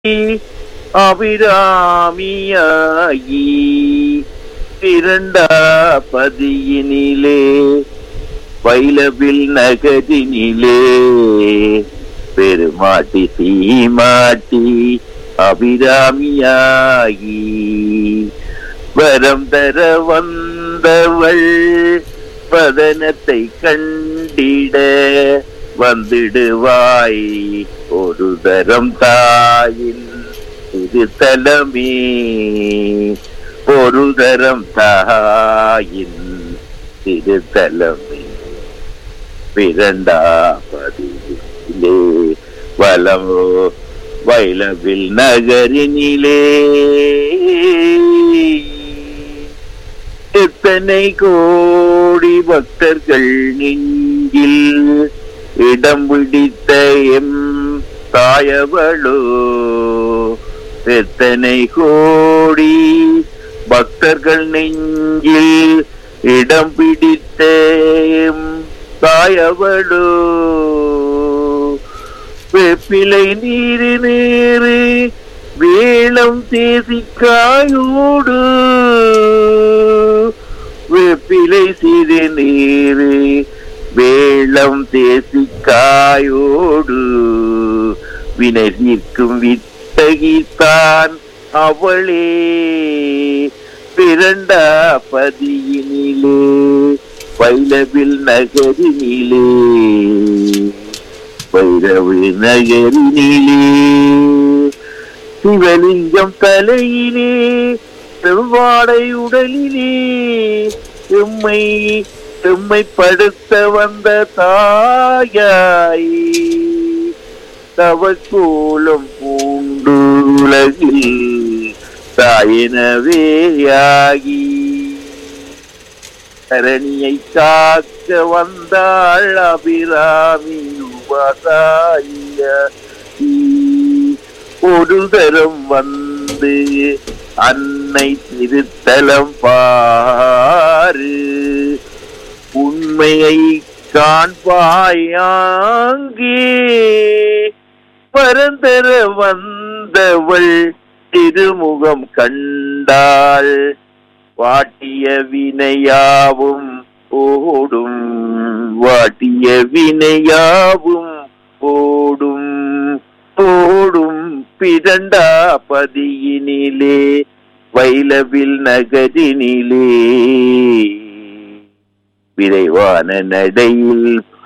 அபிராமியாகி இரண்டா பதியினிலே வைலவில் நகரினிலே பெருமாட்டி சீமாட்டி அபிராமியாகி வரம் தர வந்தவள் வதனத்தை கண்டிட வந்திடுவாய் ஒரு தரம் தாயின் திருத்தலமே ஒரு தரம் தாயின் திருத்தலமே பிறண்டாபதியிலே வலம் வைலவில் நகரினிலே எத்தனை கோடி பக்தர்கள் நெஞ்சில் இடம் பிடித்த எம் தாயவளோ எத்தனை கோடி பக்தர்கள் நெஞ்சில் இடம் பிடித்த எம் தாயவளோ வெப்பிலை நீரு நீரு வேளம் தேசிக்காயோடு வெப்பிலை சிறு நீரு வேளம் தேசிக்காயோடு வினை தீர்க்கும் வித்தகித்தான் அவளே பிறண்டா பதியினிலே வைலவில் நகரினிலே வைரவு நகரினிலே சிவலிங்கம் தலையிலே செவ்வாடை உடலிலே எம்மை எம்மைப்படுத்த வந்த தாயாய் தவக்கோலம் பூண்டு உலகில் தாயினவேயாகி தரணியை காக்க வந்தாள் அபிராமி உபதாய ஒரு தரம் வந்து அன்னை திருத்தலம் பாரு உண்மையை காண்பாயாங்கே பரந்தர வந்தவள் திருமுகம் கண்டாள் வாட்டிய வினையாவும் ஓடும் வாட்டிய வினையாவும் ஓடும் ஓடும் பிறண்டா பதியினிலே வைலவில் நகரினிலே விரைவான நடையில்